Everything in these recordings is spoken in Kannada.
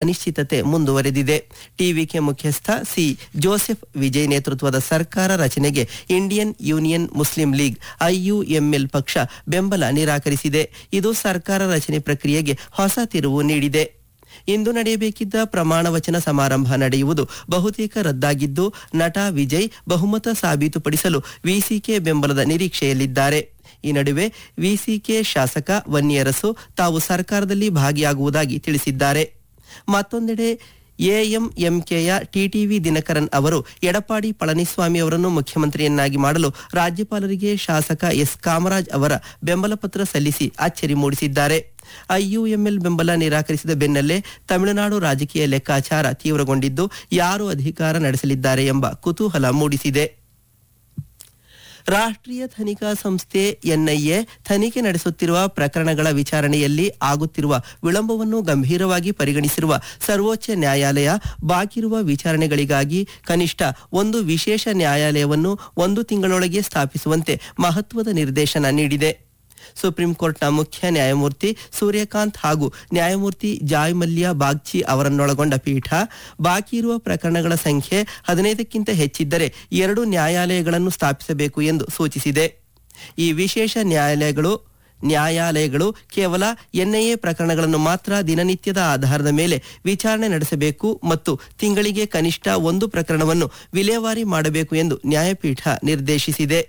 ಅನಿಶ್ಚಿತತೆ ಮುಂದುವರೆದಿದೆ ಟಿವಿಕೆ ಮುಖ್ಯಸ್ಥ ಸಿ ಜೋಸೆಫ್ ವಿಜಯ್ ನೇತೃತ್ವದ ಸರ್ಕಾರ ರಚನೆಗೆ Indian Union Muslim League IUML ಪಕ್ಷ ಬೆಂಬಲ ನಿರಾಕರಿಸಿದೆ ಇದು ಸರ್ಕಾರ ರಚನೆ ಪ್ರಕ್ರಿಯೆಗೆ ಹೊಸ ತಿರುವು ನೀಡಿದೆ ಇಂದು ನಡೆಯಬೇಕಿದ್ದ ಪ್ರಮಾಣ ವಚನ ಸಮಾರಂಭ ನಡೆಯುವುದು ಬಹುತೇಕ ರದ್ದಾಗಿದ್ದು ನಟ ವಿಜಯ್ ಬಹುಮತ ಸಾಬೀತುಪಡಿಸಲು ವಿಸಿಕೆ ಬೆಂಬಲದ ನಿರೀಕ್ಷೆಯಲ್ಲಿದ್ದಾರೆ ಈ ನಡುವೆ ವಿಸಿಕೆ ಶಾಸಕ ವನ್ಯರಸು ತಾವು ಸರ್ಕಾರದಲ್ಲಿ ಭಾಗಿಯಾಗುವುದಾಗಿ ತಿಳಿಸಿದ್ದಾರೆ ಮತ್ತೊಂದೆಡೆ ಎಎಂಎಂಕೆಯ ಟಿಟಿವಿ ದಿನಕರನ್ ಅವರು ಎಡಪ್ಪಾಡಿ ಪಳನಿಸ್ವಾಮಿ ಅವರನ್ನು ಮುಖ್ಯಮಂತ್ರಿಯನ್ನಾಗಿ ಮಾಡಲು ರಾಜ್ಯಪಾಲರಿಗೆ ಶಾಸಕ ಎಸ್ ಕಾಮರಾಜ್ ಅವರ ಬೆಂಬಲ ಪತ್ರ ಸಲ್ಲಿಸಿ ಅಚ್ಚರಿ ಮೂಡಿಸಿದ್ದಾರೆ ಐಯುಎಂಎಲ್ ಬೆಂಬಲ ನಿರಾಕರಿಸಿದ ಬೆನ್ನಲ್ಲೇ ತಮಿಳುನಾಡು ರಾಜಕೀಯ ಲೆಕ್ಕಾಚಾರ ತೀವ್ರಗೊಂಡಿದ್ದು ಯಾರು ಅಧಿಕಾರ ನಡೆಸಲಿದ್ದಾರೆ ಎಂಬ ಕುತೂಹಲ ಮೂಡಿಸಿದೆ ರಾಷ್ಟ್ರೀಯ ತನಿಖಾ ಸಂಸ್ಥೆ ಎನ್ಐಎ ತನಿಖೆ ನಡೆಸುತ್ತಿರುವ ಪ್ರಕರಣಗಳ ವಿಚಾರಣೆಯಲ್ಲಿ ಆಗುತ್ತಿರುವ ವಿಳಂಬವನ್ನು ಗಂಭೀರವಾಗಿ ಪರಿಗಣಿಸಿರುವ ಸರ್ವೋಚ್ಚ ನ್ಯಾಯಾಲಯ ಬಾಕಿರುವ ವಿಚಾರಣೆಗಳಿಗಾಗಿ ಕನಿಷ್ಠ ಒಂದು ವಿಶೇಷ ನ್ಯಾಯಾಲಯವನ್ನು ಒಂದು ತಿಂಗಳೊಳಗೆ ಸ್ಥಾಪಿಸುವಂತೆ ಮಹತ್ವದ ನಿರ್ದೇಶನ ನೀಡಿದೆ ಸುಪ್ರೀಂ ಕೋರ್ಟ್ನ ಮುಖ್ಯ ನ್ಯಾಯಮೂರ್ತಿ ಸೂರ್ಯಕಾಂತ್ ಹಾಗೂ ನ್ಯಾಯಮೂರ್ತಿ ಜಾಯ್ ಮಲ್ಯ ಬಾಗ್ಚಿ ಅವರನ್ನೊಳಗೊಂಡ ಪೀಠ ಬಾಕಿ ಇರುವ ಪ್ರಕರಣಗಳ ಸಂಖ್ಯೆ ಹದಿನೈದಕ್ಕಿಂತ ಹೆಚ್ಚಿದ್ದರೆ ಎರಡು ನ್ಯಾಯಾಲಯಗಳನ್ನು ಸ್ಥಾಪಿಸಬೇಕು ಎಂದು ಸೂಚಿಸಿದೆ ಈ ವಿಶೇಷ ನ್ಯಾಯಾಲಯಗಳು ನ್ಯಾಯಾಲಯಗಳು ಕೇವಲ ಎನ್ಐಎ ಪ್ರಕರಣಗಳನ್ನು ಮಾತ್ರ ದಿನನಿತ್ಯದ ಆಧಾರದ ಮೇಲೆ ವಿಚಾರಣೆ ನಡೆಸಬೇಕು ಮತ್ತು ತಿಂಗಳಿಗೆ ಕನಿಷ್ಠ ಒಂದು ಪ್ರಕರಣವನ್ನು ವಿಲೇವಾರಿ ಮಾಡಬೇಕು ಎಂದು ನ್ಯಾಯಪೀಠ ನಿರ್ದೇಶಿಸಿದೆ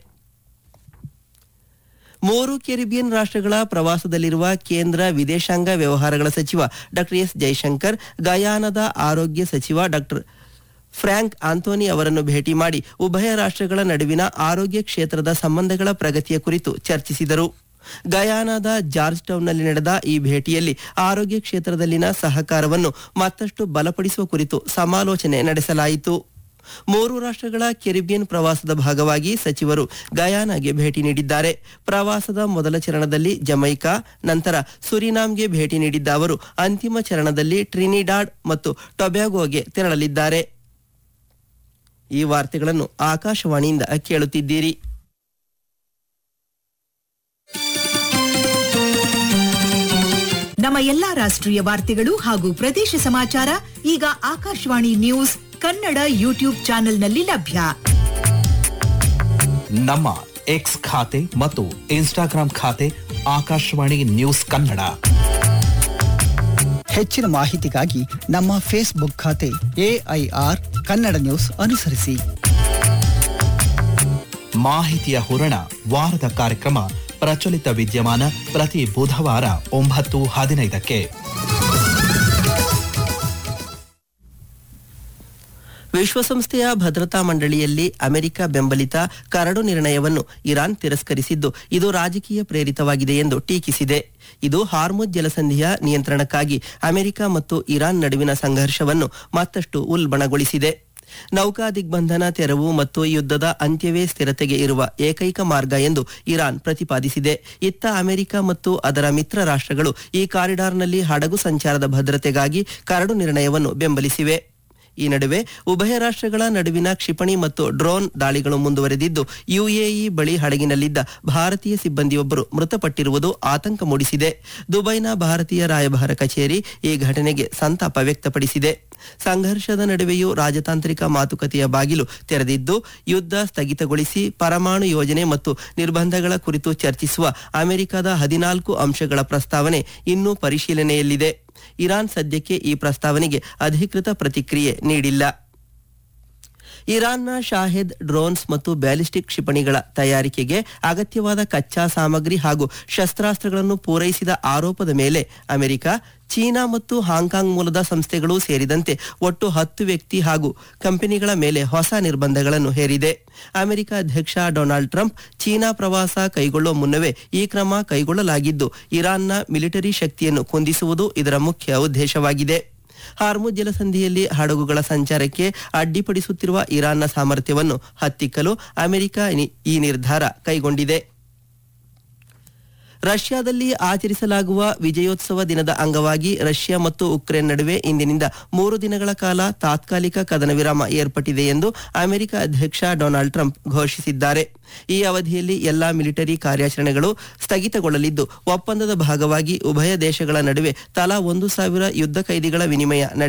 ಮೂರು ಕೆರಿಬಿಯನ್ ರಾಷ್ಟ್ರಗಳ ಪ್ರವಾಸದಲ್ಲಿರುವ ಕೇಂದ್ರ ವಿದೇಶಾಂಗ ವ್ಯವಹಾರಗಳ ಸಚಿವ ಡಾ ಎಸ್ ಜೈಶಂಕರ್ ಗಯಾನದ ಆರೋಗ್ಯ ಸಚಿವ ಡಾ ಫ್ರಾಂಕ್ ಆಂಥೋನಿ ಅವರನ್ನು ಭೇಟಿ ಮಾಡಿ ಉಭಯ ರಾಷ್ಟ್ರಗಳ ನಡುವಿನ ಆರೋಗ್ಯ ಕ್ಷೇತ್ರದ ಸಂಬಂಧಗಳ ಪ್ರಗತಿಯ ಕುರಿತು ಚರ್ಚಿಸಿದರು ಗಯಾನಾದ ಜಾರ್ಜ್ ಟೌನ್ನಲ್ಲಿ ನಡೆದ ಈ ಭೇಟಿಯಲ್ಲಿ ಆರೋಗ್ಯ ಕ್ಷೇತ್ರದಲ್ಲಿನ ಸಹಕಾರವನ್ನು ಮತ್ತಷ್ಟು ಬಲಪಡಿಸುವ ಕುರಿತು ಸಮಾಲೋಚನೆ ನಡೆಸಲಾಯಿತು ಮೂರು ರಾಷ್ಟ್ರಗಳ ಕೆರಿಬಿಯನ್ ಪ್ರವಾಸದ ಭಾಗವಾಗಿ ಸಚಿವರು ಗಯಾನಾಗೆ ಭೇಟಿ ನೀಡಿದ್ದಾರೆ ಪ್ರವಾಸದ ಮೊದಲ ಚರಣದಲ್ಲಿ ಜಮೈಕಾ ನಂತರ ಸುರಿನಾಮ್ಗೆ ಭೇಟಿ ನೀಡಿದ್ದ ಅವರು ಅಂತಿಮ ಚರಣದಲ್ಲಿ ಟ್ರಿನಿಡಾಡ್ ಮತ್ತು ಟೊಬ್ಯಾಗೋಗೆ ತೆರಳಲಿದ್ದಾರೆ ಈ ವಾರ್ತೆಗಳನ್ನು ಆಕಾಶವಾಣಿಯಿಂದ ಕೇಳುತ್ತಿದ್ದೀರಿ ನಮ್ಮ ಎಲ್ಲಾ ರಾಷ್ಟ್ರೀಯ ವಾರ್ತೆಗಳು ಹಾಗೂ ಪ್ರದೇಶ ಸಮಾಚಾರ ಈಗ ಆಕಾಶವಾಣಿ ನ್ಯೂಸ್ ಕನ್ನಡ ಯೂಟ್ಯೂಬ್ ಚಾನೆಲ್ನಲ್ಲಿ ಲಭ್ಯ ನಮ್ಮ ಎಕ್ಸ್ ಖಾತೆ ಮತ್ತು ಇನ್ಸ್ಟಾಗ್ರಾಂ ಖಾತೆ ಆಕಾಶವಾಣಿ ನ್ಯೂಸ್ ಕನ್ನಡ ಹೆಚ್ಚಿನ ಮಾಹಿತಿಗಾಗಿ ನಮ್ಮ ಫೇಸ್ಬುಕ್ ಖಾತೆ ಎಐಆರ್ ಕನ್ನಡ ನ್ಯೂಸ್ ಅನುಸರಿಸಿ ಮಾಹಿತಿಯ ಹೂರಣ ವಾರದ ಕಾರ್ಯಕ್ರಮ ಪ್ರಚಲಿತ ವಿದ್ಯಮಾನ ಪ್ರತಿ ಬುಧವಾರ ಒಂಬತ್ತು ಹದಿನೈದಕ್ಕೆ ವಿಶ್ವಸಂಸ್ಥೆಯ ಭದ್ರತಾ ಮಂಡಳಿಯಲ್ಲಿ ಅಮೆರಿಕ ಬೆಂಬಲಿತ ಕರಡು ನಿರ್ಣಯವನ್ನು ಇರಾನ್ ತಿರಸ್ಕರಿಸಿದ್ದು ಇದು ರಾಜಕೀಯ ಪ್ರೇರಿತವಾಗಿದೆ ಎಂದು ಟೀಕಿಸಿದೆ ಇದು ಹಾರ್ಮುಜ್ ಜಲಸಂಧಿಯ ನಿಯಂತ್ರಣಕ್ಕಾಗಿ ಅಮೆರಿಕ ಮತ್ತು ಇರಾನ್ ನಡುವಿನ ಸಂಘರ್ಷವನ್ನು ಮತ್ತಷ್ಟು ಉಲ್ಬಣಗೊಳಿಸಿದೆ ನೌಕಾ ದಿಗ್ಬಂಧನ ತೆರವು ಮತ್ತು ಯುದ್ಧದ ಅಂತ್ಯವೇ ಸ್ಥಿರತೆಗೆ ಇರುವ ಏಕೈಕ ಮಾರ್ಗ ಎಂದು ಇರಾನ್ ಪ್ರತಿಪಾದಿಸಿದೆ ಇತ್ತ ಅಮೆರಿಕ ಮತ್ತು ಅದರ ಮಿತ್ರ ರಾಷ್ಟ್ರಗಳು ಈ ಕಾರಿಡಾರ್ನಲ್ಲಿ ಹಡಗು ಸಂಚಾರದ ಭದ್ರತೆಗಾಗಿ ಕರಡು ನಿರ್ಣಯವನ್ನು ಬೆಂಬಲಿಸಿವೆ ಈ ನಡುವೆ ಉಭಯ ರಾಷ್ಟ್ರಗಳ ನಡುವಿನ ಕ್ಷಿಪಣಿ ಮತ್ತು ಡ್ರೋನ್ ದಾಳಿಗಳು ಮುಂದುವರೆದಿದ್ದು ಯುಎಇ ಬಳಿ ಹಡಗಿನಲ್ಲಿದ್ದ ಭಾರತೀಯ ಸಿಬ್ಬಂದಿಯೊಬ್ಬರು ಮೃತಪಟ್ಟಿರುವುದು ಆತಂಕ ಮೂಡಿಸಿದೆ ದುಬೈನ ಭಾರತೀಯ ರಾಯಭಾರ ಕಚೇರಿ ಈ ಘಟನೆಗೆ ಸಂತಾಪ ವ್ಯಕ್ತಪಡಿಸಿದೆ ಸಂಘರ್ಷದ ನಡುವೆಯೂ ರಾಜತಾಂತ್ರಿಕ ಮಾತುಕತೆಯ ಬಾಗಿಲು ತೆರೆದಿದ್ದು ಯುದ್ಧ ಸ್ಥಗಿತಗೊಳಿಸಿ ಪರಮಾಣು ಯೋಜನೆ ಮತ್ತು ನಿರ್ಬಂಧಗಳ ಕುರಿತು ಚರ್ಚಿಸುವ ಅಮೆರಿಕದ ಹದಿನಾಲ್ಕು ಅಂಶಗಳ ಪ್ರಸ್ತಾವನೆ ಇನ್ನೂ ಪರಿಶೀಲನೆಯಲ್ಲಿದೆ ಇರಾನ್ ಸದ್ಯಕ್ಕೆ ಈ ಪ್ರಸ್ತಾವನೆಗೆ ಅಧಿಕೃತ ಪ್ರತಿಕ್ರಿಯೆ ನೀಡಿಲ್ಲ ಇರಾನ್ನ ಶಾಹೆದ್ ಡ್ರೋನ್ಸ್ ಮತ್ತು ಬ್ಯಾಲಿಸ್ಟಿಕ್ ಕ್ಷಿಪಣಿಗಳ ತಯಾರಿಕೆಗೆ ಅಗತ್ಯವಾದ ಕಚ್ಚಾ ಸಾಮಗ್ರಿ ಹಾಗೂ ಶಸ್ತ್ರಾಸ್ತ್ರಗಳನ್ನು ಪೂರೈಸಿದ ಆರೋಪದ ಮೇಲೆ ಅಮೆರಿಕ ಚೀನಾ ಮತ್ತು ಹಾಂಕಾಂಗ್ ಮೂಲದ ಸಂಸ್ಥೆಗಳು ಸೇರಿದಂತೆ ಒಟ್ಟು ಹತ್ತು ವ್ಯಕ್ತಿ ಹಾಗೂ ಕಂಪನಿಗಳ ಮೇಲೆ ಹೊಸ ನಿರ್ಬಂಧಗಳನ್ನು ಹೇರಿದೆ ಅಮೆರಿಕ ಅಧ್ಯಕ್ಷ ಡೊನಾಲ್ಡ್ ಟ್ರಂಪ್ ಚೀನಾ ಪ್ರವಾಸ ಕೈಗೊಳ್ಳುವ ಮುನ್ನವೇ ಈ ಕ್ರಮ ಕೈಗೊಳ್ಳಲಾಗಿದ್ದು ಇರಾನ್ನ ಮಿಲಿಟರಿ ಶಕ್ತಿಯನ್ನು ಕುಂದಿಸುವುದು ಇದರ ಮುಖ್ಯ ಉದ್ದೇಶವಾಗಿದೆ ಹಾರ್ಮುಜ್ ಜಲಸಂಧಿಯಲ್ಲಿ ಹಡಗುಗಳ ಸಂಚಾರಕ್ಕೆ ಅಡ್ಡಿಪಡಿಸುತ್ತಿರುವ ಇರಾನ್ನ ಸಾಮರ್ಥ್ಯವನ್ನು ಹತ್ತಿಕ್ಕಲು ಅಮೆರಿಕ ನಿ- ಈ ನಿರ್ಧಾರ ಕೈಗೊಂಡಿದೆ ರಷ್ಯಾದಲ್ಲಿ ಆಚರಿಸಲಾಗುವ ವಿಜಯೋತ್ಸವ ದಿನದ ಅಂಗವಾಗಿ ರಷ್ಯಾ ಮತ್ತು ಉಕ್ರೇನ್ ನಡುವೆ ಇಂದಿನಿಂದ ಮೂರು ದಿನಗಳ ಕಾಲ ತಾತ್ಕಾಲಿಕ ಕದನ ವಿರಾಮ ಏರ್ಪಟ್ಟಿದೆ ಎಂದು ಅಮೆರಿಕ ಅಧ್ಯಕ್ಷ ಡೊನಾಲ್ಡ್ ಟ್ರಂಪ್ ಘೋಷಿಸಿದ್ದಾರೆ ಈ ಅವಧಿಯಲ್ಲಿ ಎಲ್ಲಾ ಮಿಲಿಟರಿ ಕಾರ್ಯಾಚರಣೆಗಳು ಸ್ಥಗಿತಗೊಳ್ಳಲಿದ್ದು ಒಪ್ಪಂದದ ಭಾಗವಾಗಿ ಉಭಯ ದೇಶಗಳ ನಡುವೆ ತಲಾ ಒಂದು ಸಾವಿರ ಯುದ್ಧ ಕೈದಿಗಳ ವಿನಿಮಯ